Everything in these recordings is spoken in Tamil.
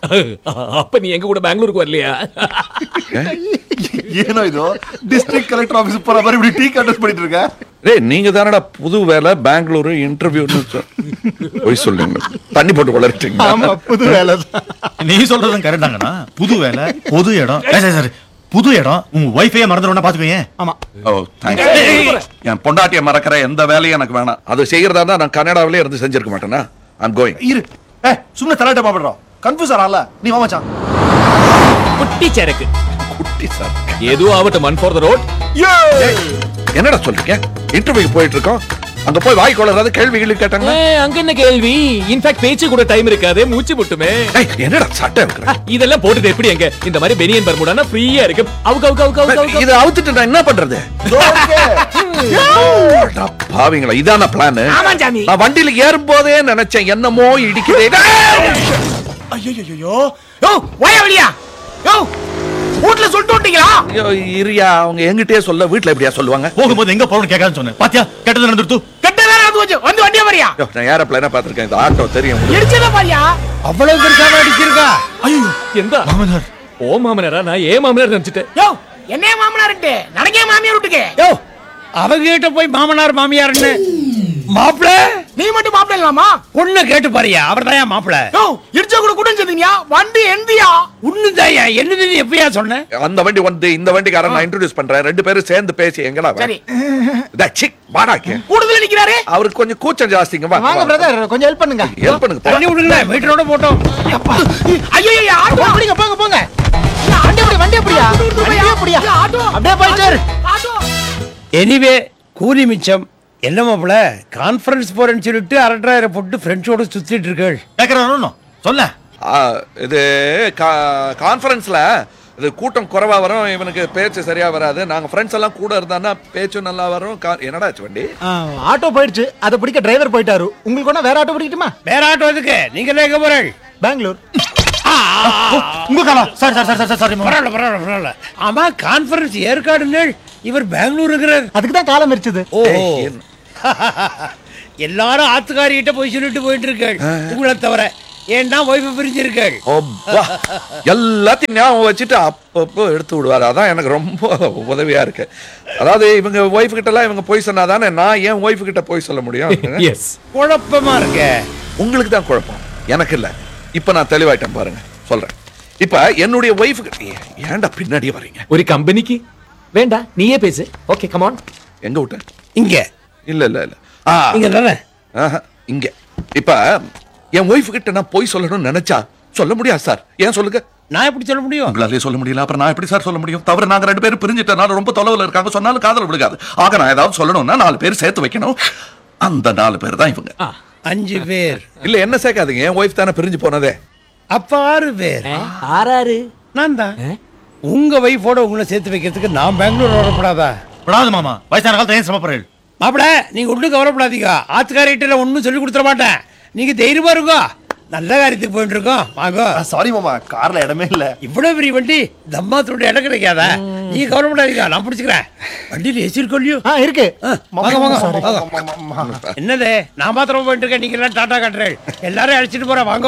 அப்ப நீ எங்க கூட பெங்களூருக்கு வரலையா ಏನೋ ಇದು ಡಿಸ್ಟ್ರಿಕ್ಟ್ ಕಲೆಕ್ಟರ್ ಆಫೀಸ್ ಪರ ಬರೀ ಬಿಡಿ ಟೀ ಕಂಟೆಸ್ಟ್ பண்ணிட்டு இருக்க டேய் நீங்க தானடா புது வேலை பெங்களூரு இன்டர்வியூன்னு சொ- பொய் சொல்லுங்க தண்ணி போட்டு வளர்ட்டீங்க ஆமா புது வேலை நீ சொல்றதும் கரெக்டாங்கண்ணா புது வேலை பொது இடம் ஏய், சரி சரி புது இடம் உங்க ஒய்ஃபையே மறந்துடும் பாத்துக்கோங்க ஆமா ஓ தேங்க்ஸ் என் பொண்டாட்டிய மறக்கிற எந்த வேலையும் எனக்கு வேணாம் அது செய்யறதா இருந்தா நான் கனடாவிலே இருந்து செஞ்சிருக்க மாட்டேனா ஐம் கோயிங் இரு ஏ சும்ನೆ ತಲಾಟೆ ಮಾಡ್ಬಿಡ್ರೋ ಕನ್ಫ್ಯೂಸ್ ಆರಲ್ಲ ನೀ ಮಚಾನ್ குட்டி சரக்கு குட்டி சார் எதுவும் ஆகட்டும் மன் ஃபார் த ரோட் என்னடா சொல்றீங்க இன்டர்வியூ போயிட்டு இருக்கோம் அங்க போய் வாய் கொள்ளறாத கேள்விகள் கேட்டாங்க அங்க என்ன கேள்வி இன்ஃபேக்ட் பேச்சு கூட டைம் இருக்காது மூச்சு முட்டுமே ஏய், என்னடா சட்டை இருக்கிற இதெல்லாம் போட்டுட்டு எப்படி எங்க இந்த மாதிரி பெனியன் பர்முடானா ஃப்ரீயா இருக்கு அவுக்கு அவுக்கு அவுக்கு அவுக்கு அவுக்கு இதை அவுத்துட்டு நான் என்ன பண்றது அடா பாவிங்களா இதான பிளான் நான் வண்டியில ஏறும் போதே நினைச்சேன் என்னமோ இடிக்குதே ஐயோ யோ வாயா வெளியா யோ வீட்ல சொல்லிட்டு விட்டீங்களா ஐயோ, இருயா அவங்க எங்கிட்டயே சொல்ல வீட்ல எப்படியா சொல்லுவாங்க போகும்போது எங்க போறோம்னு கேட்காதுன்னு சொன்னேன் பாத்தியா கெட்டது நடந்துருத்து கெட்ட வேற வந்து வச்சு வந்து வண்டியா வரியா ஐயோ, நான் ஏரோப்ளேனா பாத்திருக்கேன் இந்த ஆட்டோ தெரியும் உங்களுக்கு. இடிச்சத பாரியா அவ்வளவு பெருசாக அடிச்சிருக்கா ஐயோ எந்த மாமனார் ஓ மாமனாரா நான் ஏன் மாமனார் நினைச்சிட்டேன் யோ என்னைய மாமனார்ட்டு நடக்கே மாமியார் விட்டுக்கு யோ அவகிட்ட போய் மாமனார் மாமியார்னு மாப்பிள நீ மட்டும் மாப்பிள்ள இல்லாமா பொண்ணு கேட்டு பாரியா அவர் தான் மாப்பிள யோ இடிச்ச கூட கூட செஞ்சீங்க வண்டி எந்தியா உண்ணுதாயா என்னது எப்பயா சொன்ன அந்த வண்டி வந்து இந்த வண்டிக்காரன் நான் இன்ட்ரோடியூஸ் பண்றேன் ரெண்டு பேரும் சேர்ந்து பேசி எங்கடா வா? சரி இதா, சிக், வாடாக்கு கூடுதல் நிக்கிறாரு அவருக்கு கொஞ்சம் கூச்சம் ஜாஸ்திங்க வா வாங்க பிரதர் கொஞ்சம் ஹெல்ப் பண்ணுங்க ஹெல்ப் பண்ணுங்க போ. தண்ணி விடுங்க மீட்டரோட போட்டோம் ஐயோ ஆட்டோ போங்க போங்க போங்க வண்டி எப்படி வண்டி எப்படியா வண்டி எப்படியா ஆட்டோ அப்படியே போயிட்டு இரு. ஆட்டோ எனிவே கூலி மிச்சம் என்ன மாப்பிள கான்ஃபரன்ஸ் போறேன்னு சொல்லிட்டு அரட்டாயிரம் போட்டு ஃப்ரெண்ட்ஸோட சுத்திட்டு இருக்கள் கேக்குறானோ சொல்ல ஆ, இது கான்ஃபரன்ஸ்ல இது கூட்டம் குறைவா வரும் இவனுக்கு பேச்சு சரியா வராது நாங்க ஃப்ரெண்ட்ஸ் எல்லாம் கூட இருந்தான்னா பேச்சும் நல்லா வரும் கா- என்னடா ஆச்சு வண்டி ஆ, ஆட்டோ போயிடுச்சு அதை பிடிக்க டிரைவர் போயிட்டாரு உங்களுக்கு ஒண்ணா வேற ஆட்டோ பிடிக்கட்டுமா வேற ஆட்டோ எதுக்கு நீங்க என்ன எங்க போறேன் பெங்களூர் உங்க காலம் sorry sorry sorry sorry sorry பரவாயில்ல பரவாயில்ல பரவாயில்ல ஆமா கான்ஃபரன்ஸ் ஏற்காடுங்க இவர் பெங்களூருங்கிறார் அதுக்கு தான் காலம் எரிச்சது ஓ ஏய், என்ன- எல்லாரும் ஆத்துக்காரிகிட்ட போய் சொல்லிட்டு போயிட்டு இருக்காள் உங்களை தவிர ஏன்னா ஒய்ஃபை பிரிஞ்சிருக்காள் அப்பா. எல்லாத்தையும் ஞாபகம் வச்சுட்டு அப்பப்போ எடுத்து விடுவாரு அதான் எனக்கு ரொம்ப உதவியா இருக்கு அதாவது இவங்க ஒய்ஃப் கிட்ட எல்லாம் இவங்க போய் சொன்னாதானே நான் என் ஒய்ஃப் கிட்ட போய் சொல்ல முடியும் எஸ் குழப்பமா இருக்க உங்களுக்கு தான் குழப்பம் எனக்கு இல்ல இப்ப நான் தெளிவாயிட்டேன் பாருங்க சொல்றேன் இப்ப என்னுடைய ஒய்ஃப் ஏன்டா பின்னாடியே வர்றீங்க ஒரு கம்பெனிக்கு வேண்டா நீயே பேசு ஓகே கமான் எங்க விட்டேன் இங்க இல்ல இல்ல இல்ல ஆ, இங்க தானே ஆஹா, இங்க இப்ப என் ஒய்ஃப் கிட்ட நான் போய் சொல்லணும்னு நினைச்சா சொல்ல முடியாது சார் ஏன் சொல்லுங்க நான் எப்படி சொல்ல முடியும் உங்களாலே சொல்ல முடியல அப்புறம் நான் எப்படி சார் சொல்ல முடியும் தவிர நாங்க ரெண்டு பேரும் பிரிஞ்சிட்டனால ரொம்ப தொலைவில் இருக்காங்க சொன்னாலும் காதல் விழுகாது ஆக நான் ஏதாவது சொல்லணும்னா நாலு பேர் சேர்த்து வைக்கணும் அந்த நாலு பேர் தான் இவங்க அஞ்சு பேர் இல்ல என்ன சேர்க்காதீங்க என் ஒய்ஃப் தானே பிரிஞ்சு போனதே அப்ப ஆறு பேர் ஆறாரு நான் தான் உங்க வைஃபோட உங்களை சேர்த்து வைக்கிறதுக்கு நான் பெங்களூர் வரப்படாதா விடாது மாமா வயசான காலத்துல ஏன் சிரமப்படுறீர்கள் மாப்பிள நீங்க ஒன்றும் கவலைப்படாதீங்க ஆத்துக்காரிட்ட ஒன்றும் சொல்லி கொடுத்துட மாட்டேன் நீங்க தைரியமா இருக்கோ நல்ல காரியத்துக்கு போயிட்டு இருக்கோம் வாங்க சாரி மாமா கார்ல இடமே இல்ல இவ்வளவு பெரிய வண்டி தம்மாத்தோட இடம் கிடைக்காதா நீங்க கவலைப்படாதீங்க நான் பிடிச்சிக்கிறேன் வண்டியில் ஏசி இருக்கோல்லையோ ஆ இருக்கு வாங்க வாங்க Sorry. வாங்க என்னது நான் மாத்திரம் போயிட்டு இருக்கேன் நீங்க எல்லாம் டாடா காட்டுறேன் எல்லாரும் அழைச்சிட்டு போறேன் வாங்க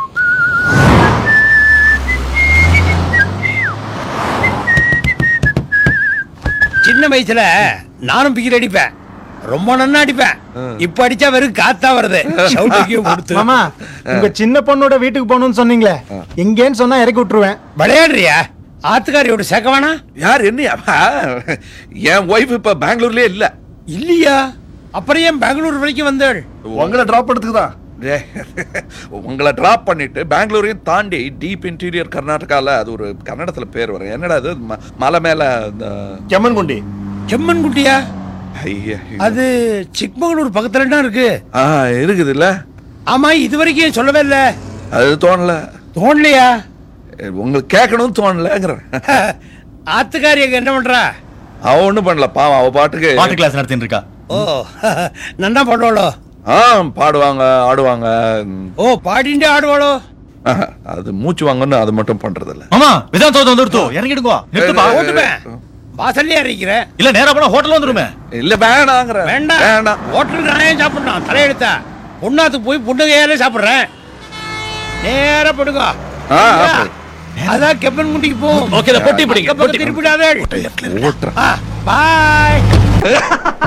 சின்ன வயசுல நானும் பிகிர் அடிப்பேன் ரொம்ப நன்னா அடிப்பேன் இப்ப அடிச்சா வெறும் காத்தா வருது ஷவுட்டுக்கே கொடுத்து மாமா உங்க சின்ன பொண்ணோட வீட்டுக்கு போகணும்னு சொன்னீங்களே எங்கேன்னு சொன்னா இறக்கி விட்டுருவேன் விளையாடுறியா ஆத்துக்காரியோட சேர்க்க வேணா யார் என்ன என் ஒய்ஃப் இப்ப பெங்களூர்லயே இல்ல இல்லையா அப்புறம் ஏன் பெங்களூர் வரைக்கும் வந்தாள் உங்களை டிராப் பண்ணதுக்கு தான் டேய், உங்களை டிராப் பண்ணிட்டு பெங்களூரையும் தாண்டி டீப் இன்டீரியர் கர்நாடகால அது ஒரு கன்னடத்துல பேர் வரும் என்னடா அது ம- மலை மேல இந்த கெம்மன்குண்டி செம்மன் குட்டியா ஐயா, அது சிக்மங்களூர் பக்கத்துல தான் இருக்கு ஆ இருக்குது இல்ல ஆமா இது வரைக்கும் ஏன் சொல்லவே இல்ல அது தோணல தோணலையா உங்களுக்கு கேட்கணும்னு தோணலங்கிறேன் ஆத்துக்காரி அங்க என்ன பண்றா அவ ஒண்ணும் பண்ணல பாவம் அவ பாட்டுக்கு பாட்டு கிளாஸ் நடத்திட்டு இருக்கா ஓ நன்னா பாடுவாளோ ஆ பாடுவாங்க ஆடுவாங்க ம், ஓ பாடிண்டே ஆடுவாளோ ஆஹா, அது மூச்சு வாங்கன்னு அது மட்டும் பண்றது இல்ல மாமா விதான் தோத்து வந்துருத்தோ இறங்கிடுங்கோ நிறுத்துப்பா ஏய், ஓட்டுவேன் வாசல்லே அறிக்கிறேன் இல்ல நேரா போனா ஹோட்டல் வந்துருமே இல்ல வேணாங்கிற வேண்டாம் வேண்டாம் ஹோட்டலுக்கு நான் ஏன் சாப்பிடணும் தலையெடுத்தா பொண்ணாத்துக்கு போய் பொண்ணு கையாலே சாப்பிடுறேன் நேரா படுங்க ஆ, அப்படி. அதான் கெப்பன் குண்டிக்கு போ Okay, இதை பொட்டி பிடிங்க, பொட்டி. திருப்பிடாதே ஓட்டுறேன் பாய்